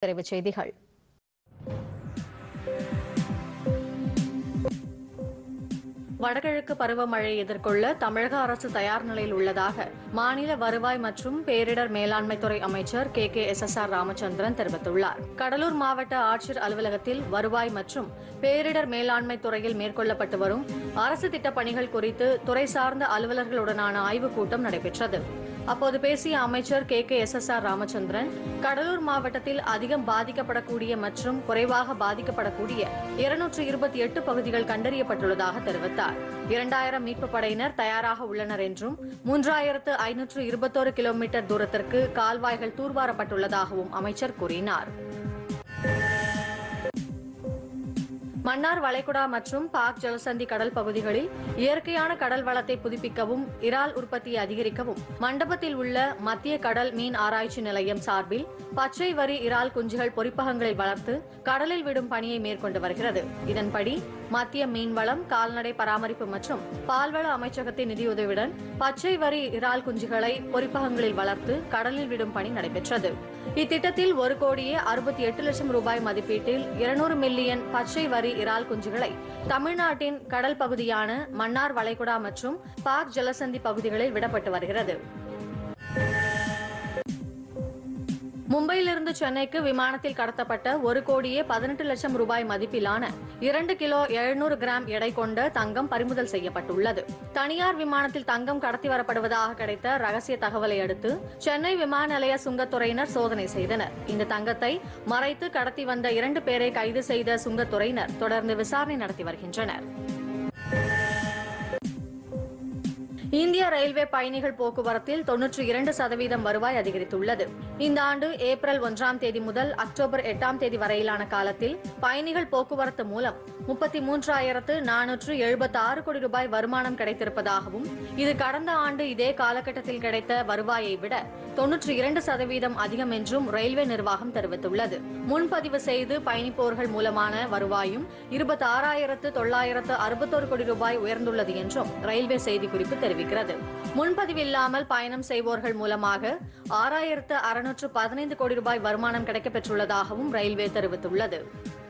விரைவுச் செய்திகள் வடகிழக்கு பருவமழையை எதிர்கொள்ள தமிழக அரசு தயார் நிலையில் உள்ளதாக மாநில வருவாய் மற்றும் பேரிடர் மேலாண்மை துறை அமைச்சர் K K S S R Ramachandran தெரிவித்துள்ளார் கடலூர் மாவட்ட ஆட்சியர் அலுவலகத்தில் வருவாய் மற்றும் பேரிடர் மேலாண்மை துறையில் மேற்கொள்ளப்பட்டு வரும் அரசு திட்டப் பணிகள் குறித்து துறை சார்ந்த அலுவலர்களுடனான ஆய்வுக் கூட்டம் நடைபெற்றது அப்போது பேசிய அமைச்சர் K K S S R Ramachandran Cuddalore மாவட்டத்தில் அதிகம் பாதிக்கப்படக்கூடிய மற்றும் குறைவாக பாதிக்கப்படக்கூடிய இருநூற்று இருபத்தி எட்டு பகுதிகள் கண்டறியப்பட்டுள்ளதாக தெரிவித்தார் இரண்டாயிரம் மீட்பு படையினர் தயாராக உள்ளனர் என்றும் மூன்றாயிரத்து ஐநூற்று இருபத்தோரு கிலோமீட்டர் தூரத்திற்கு கால்வாய்கள் தூர்வாரப்பட்டுள்ளதாகவும் அமைச்சர் கூறினார் மன்னார் வளைகுடா மற்றும் பாக் ஜலசந்தி கடல் பகுதிகளில் இயற்கையான கடல் வளத்தை புதுப்பிக்கவும் இறால் உற்பத்தியை அதிகரிக்கவும் மண்டபத்தில் உள்ள மத்திய கடல் மீன் ஆராய்ச்சி நிலையம் சார்பில் பச்சை வரி இறால் குஞ்சுகள் பொறிப்பகங்களில் வளர்த்து கடலில் விடும் பணியை மேற்கொண்டு வருகிறது இதன்படி மத்திய மீன்வளம் கால்நடை பராமரிப்பு மற்றும் பால்வள அமைச்சகத்தின் நிதியுதவியுடன் பச்சை வரி இறால் குஞ்சுகளை பொறிப்பகங்களில் வளர்த்து கடலில் விடும் பணி நடைபெற்றது இத்திட்டத்தில் ஒரு கோடியே அறுபத்தி எட்டு லட்சம் ரூபாய் மதிப்பீட்டில் இருநூறு மில்லியன் பச்சை வரி இறால் குஞ்சுகளை தமிழ்நாட்டின் கடல் பகுதியான மன்னார் வளைகுடா மற்றும் பாக் ஜலசந்தி பகுதிகளில் விடப்பட்டு வருகிறது மும்பையிலிருந்து சென்னைக்கு விமானத்தில் கடத்தப்பட்ட ஒரு கோடியே பதினெட்டு லட்சம் ரூபாய் மதிப்பிலான இரண்டு கிலோ எழுநூறு கிராம் எடை கொண்ட தங்கம் பறிமுதல் செய்யப்பட்டுள்ளது தனியார் விமானத்தில் தங்கம் கடத்தி வரப்படுவதாக கிடைத்த ரகசிய தகவலை அடுத்து சென்னை விமான நிலைய சுங்கத்துறையினர் சோதனை செய்தனர் இந்த தங்கத்தை மறைத்து கடத்தி வந்த இரண்டு பேரை கைது செய்த சுங்கத்துறையினர் தொடர்ந்து விசாரணை நடத்தி வருகின்றனர் இந்திய ரயில்வே பயணிகள் போக்குவரத்தில் தொன்னூற்றி இரண்டு சதவீதம் வருவாய் அதிகரித்துள்ளது இந்த ஆண்டு ஏப்ரல் ஒன்றாம் தேதி முதல் அக்டோபர் எட்டாம் தேதி வரையிலான காலத்தில் பயணிகள் போக்குவரத்து மூலம் முப்பத்தி மூன்றாயிரத்து நானூற்று எழுபத்தி ஆறு கோடி ரூபாய் வருமானம் கிடைத்திருப்பதாகவும் இது கடந்த ஆண்டு இதே காலகட்டத்தில் கிடைத்த வருவாயை விட தொன்னூற்றி இரண்டு சதவீதம் அதிகம் என்றும் ரயில்வே நிர்வாகம் தெரிவித்துள்ளது முன்பதிவு செய்து பயணிப்போர்கள் மூலமான வருவாயும் இருபத்தி ஆறாயிரத்து தொள்ளாயிரத்து அறுபத்தோரு கோடி ரூபாய் உயர்ந்துள்ளது என்றும் ரயில்வே செய்திக்குறிப்பு தெரிவிக்கிறது முன்பதிவு இல்லாமல் பயணம் செய்வோர்கள் மூலமாக ஆறாயிரத்து அறுநூற்று பதினைந்து கோடி ரூபாய் வருமானம் கிடைக்கப்பெற்றுள்ளதாகவும் ரயில்வே தெரிவித்துள்ளது